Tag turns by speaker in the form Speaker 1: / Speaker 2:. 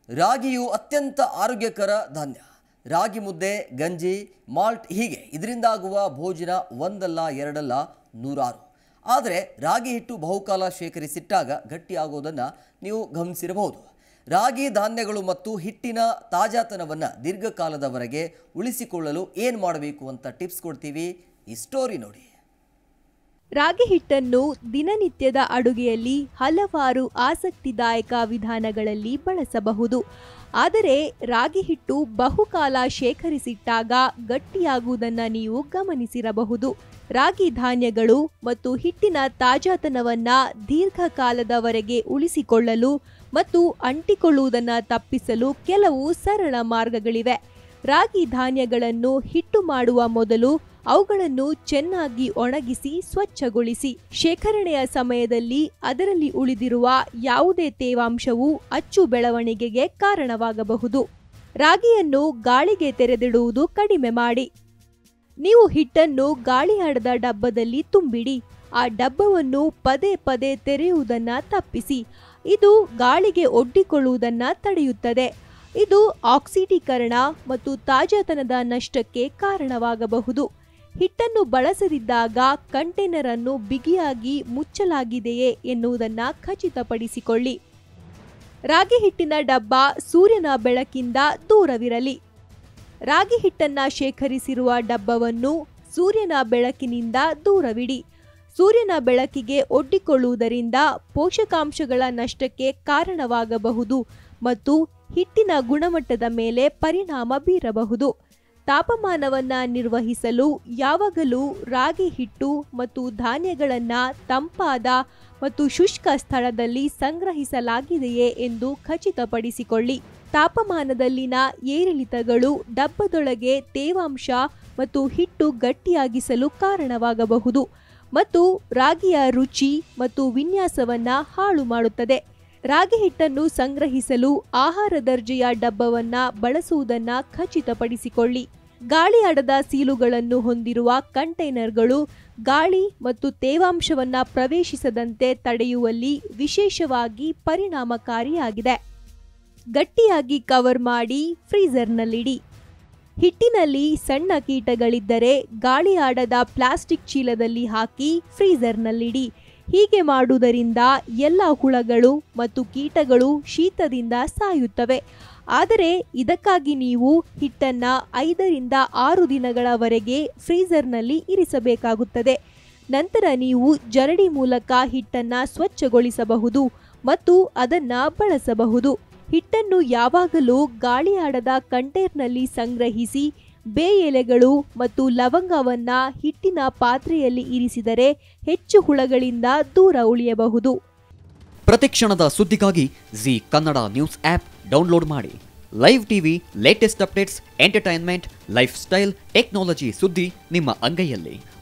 Speaker 1: ರಾಗಿಯು ಅತ್ಯಂತ ಆರೋಗ್ಯಕರ ಧಾನ್ಯ ರಾಗಿ ಮುದ್ದೆ ಗಂಜಿ ಮಾಲ್ಟ್ ಹೀಗೆ ಇದರಿಂದಾಗುವ ಭೋಜನ ಒಂದಲ್ಲ ಎರಡಲ್ಲ ನೂರಾರು ಆದರೆ ರಾಗಿ ಹಿಟ್ಟು ಬಹುಕಾಲ ಶೇಖರಿಸಿಟ್ಟಾಗ ಗಟ್ಟಿಯಾಗೋದನ್ನು ನೀವು ಗಮನಿಸಿರಬಹುದು ರಾಗಿ ಧಾನ್ಯಗಳು ಮತ್ತು ಹಿಟ್ಟಿನ ತಾಜಾತನವನ್ನು ದೀರ್ಘಕಾಲದವರೆಗೆ ಉಳಿಸಿಕೊಳ್ಳಲು ಏನು ಮಾಡಬೇಕು ಅಂತ ಟಿಪ್ಸ್ ಕೊಡ್ತೀವಿ ಈ ಸ್ಟೋರಿ ನೋಡಿ
Speaker 2: ರಾಗಿ ಹಿಟ್ಟನ್ನು ದಿನನಿತ್ಯದ ಅಡುಗೆಯಲ್ಲಿ ಹಲವಾರು ಆಸಕ್ತಿದಾಯಕ ವಿಧಾನಗಳಲ್ಲಿ ಬಳಸಬಹುದು ಆದರೆ ರಾಗಿ ಹಿಟ್ಟು ಬಹುಕಾಲ ಶೇಖರಿಸಿಟ್ಟಾಗ ಗಟ್ಟಿಯಾಗುವುದನ್ನು ನೀವು ಗಮನಿಸಿರಬಹುದು ರಾಗಿ ಧಾನ್ಯಗಳು ಮತ್ತು ಹಿಟ್ಟಿನ ತಾಜಾತನವನ್ನ ದೀರ್ಘಕಾಲದವರೆಗೆ ಉಳಿಸಿಕೊಳ್ಳಲು ಮತ್ತು ಅಂಟಿಕೊಳ್ಳುವುದನ್ನು ತಪ್ಪಿಸಲು ಕೆಲವು ಸರಳ ಮಾರ್ಗಗಳಿವೆ ರಾಗಿ ಧಾನ್ಯಗಳನ್ನು ಹಿಟ್ಟು ಮಾಡುವ ಮೊದಲು ಅವುಗಳನ್ನು ಚೆನ್ನಾಗಿ ಒಣಗಿಸಿ ಸ್ವಚ್ಛಗೊಳಿಸಿ ಶೇಖರಣೆಯ ಸಮಯದಲ್ಲಿ ಅದರಲ್ಲಿ ಉಳಿದಿರುವ ಯಾವುದೇ ತೇವಾಂಶವು ಅಚ್ಚು ಬೆಳವಣಿಗೆಗೆ ಕಾರಣವಾಗಬಹುದು ರಾಗಿಯನ್ನು ಗಾಳಿಗೆ ತೆರೆದಿಡುವುದು ಕಡಿಮೆ ಮಾಡಿ ನೀವು ಹಿಟ್ಟನ್ನು ಗಾಳಿಯಾಡದ ಡಬ್ಬದಲ್ಲಿ ತುಂಬಿಡಿ ಆ ಡಬ್ಬವನ್ನು ಪದೇ ಪದೇ ತೆರೆಯುವುದನ್ನ ತಪ್ಪಿಸಿ ಇದು ಗಾಳಿಗೆ ಒಡ್ಡಿಕೊಳ್ಳುವುದನ್ನ ತಡೆಯುತ್ತದೆ ಇದು ಆಕ್ಸಿಡೀಕರಣ ಮತ್ತು ತಾಜಾತನದ ನಷ್ಟಕ್ಕೆ ಕಾರಣವಾಗಬಹುದು ಹಿಟ್ಟನ್ನು ಬಳಸದಿದ್ದಾಗ ಕಂಟೈನರ್ ಅನ್ನು ಬಿಗಿಯಾಗಿ ಮುಚ್ಚಲಾಗಿದೆಯೇ ಎನ್ನುವುದನ್ನ ಖಚಿತಪಡಿಸಿಕೊಳ್ಳಿ ರಾಗಿ ಹಿಟ್ಟಿನ ಡಬ್ಬ ಸೂರ್ಯನ ಬೆಳಕಿಂದ ದೂರವಿರಲಿ ರಾಗಿ ಹಿಟ್ಟನ್ನ ಶೇಖರಿಸಿರುವ ಡಬ್ಬವನ್ನು ಸೂರ್ಯನ ಬೆಳಕಿನಿಂದ ದೂರವಿಡಿ ಸೂರ್ಯನ ಬೆಳಕಿಗೆ ಒಡ್ಡಿಕೊಳ್ಳುವುದರಿಂದ ಪೋಷಕಾಂಶಗಳ ನಷ್ಟಕ್ಕೆ ಕಾರಣವಾಗಬಹುದು ಮತ್ತು ಹಿಟ್ಟಿನ ಗುಣಮಟ್ಟದ ಮೇಲೆ ಪರಿಣಾಮ ಬೀರಬಹುದು ತಾಪಮಾನವನ್ನ ನಿರ್ವಹಿಸಲು ಯಾವಾಗಲೂ ರಾಗಿ ಹಿಟ್ಟು ಮತ್ತು ಧಾನ್ಯಗಳನ್ನು ತಂಪಾದ ಮತ್ತು ಶುಷ್ಕ ಸ್ಥಳದಲ್ಲಿ ಸಂಗ್ರಹಿಸಲಾಗಿದೆಯೇ ಎಂದು ಖಚಿತಪಡಿಸಿಕೊಳ್ಳಿ ತಾಪಮಾನದಲ್ಲಿನ ಏರಿಳಿತಗಳು ಡಬ್ಬದೊಳಗೆ ತೇವಾಂಶ ಮತ್ತು ಹಿಟ್ಟು ಗಟ್ಟಿಯಾಗಿಸಲು ಕಾರಣವಾಗಬಹುದು ಮತ್ತು ರಾಗಿಯ ರುಚಿ ಮತ್ತು ವಿನ್ಯಾಸವನ್ನ ಹಾಳು ಮಾಡುತ್ತದೆ ರಾಗಿ ಹಿಟ್ಟನ್ನು ಸಂಗ್ರಹಿಸಲು ಆಹಾರ ದರ್ಜೆಯ ಡಬ್ಬವನ್ನ ಬಳಸುವುದನ್ನ ಖಚಿತಪಡಿಸಿಕೊಳ್ಳಿ ಗಾಳಿ ಆಡದ ಸೀಲುಗಳನ್ನು ಹೊಂದಿರುವ ಕಂಟೈನರ್ಗಳು ಗಾಳಿ ಮತ್ತು ತೇವಾಂಶವನ್ನ ಪ್ರವೇಶಿಸದಂತೆ ತಡೆಯುವಲ್ಲಿ ವಿಶೇಷವಾಗಿ ಪರಿಣಾಮಕಾರಿಯಾಗಿದೆ ಗಟ್ಟಿಯಾಗಿ ಕವರ್ ಮಾಡಿ ಫ್ರೀಜರ್ನಲ್ಲಿಡಿ ಹಿಟ್ಟಿನಲ್ಲಿ ಸಣ್ಣ ಕೀಟಗಳಿದ್ದರೆ ಗಾಳಿ ಆಡದ ಪ್ಲಾಸ್ಟಿಕ್ ಚೀಲದಲ್ಲಿ ಹಾಕಿ ಫ್ರೀಜರ್ನಲ್ಲಿಡಿ ಹೀಗೆ ಮಾಡುವುದರಿಂದ ಎಲ್ಲ ಹುಳಗಳು ಮತ್ತು ಕೀಟಗಳು ಶೀತದಿಂದ ಸಾಯುತ್ತವೆ ಆದರೆ ಇದಕ್ಕಾಗಿ ನೀವು ಹಿಟ್ಟನ್ನ ಐದರಿಂದ ಆರು ದಿನಗಳವರೆಗೆ ಫ್ರೀಜರ್ನಲ್ಲಿ ಇರಿಸಬೇಕಾಗುತ್ತದೆ ನಂತರ ನೀವು ಜರಡಿ ಮೂಲಕ ಹಿಟ್ಟನ್ನ ಸ್ವಚ್ಛಗೊಳಿಸಬಹುದು ಮತ್ತು ಅದನ್ನ ಬಳಸಬಹುದು ಹಿಟ್ಟನ್ನು ಯಾವಾಗಲೂ ಗಾಳಿಯಾಡದ ಕಂಟೈನರ್ನಲ್ಲಿ ಸಂಗ್ರಹಿಸಿ ಬೇ ಎಲೆಗಳು ಮತ್ತು ಲವಂಗವನ್ನ ಹಿಟ್ಟಿನ ಪಾತ್ರೆಯಲ್ಲಿ ಇರಿಸಿದರೆ ಹೆಚ್ಚು ಹುಳಗಳಿಂದ ದೂರ ಉಳಿಯಬಹುದು
Speaker 3: ಪ್ರತಿಕ್ಷಣದ ಸುದ್ದಿಗಾಗಿ Zee Kannada news app download ಮಾಡಿ live TV latest updates entertainment life style technology ಸುದ್ದಿ ನಿಮ್ಮ ಅಂಗೈಯಲ್ಲಿ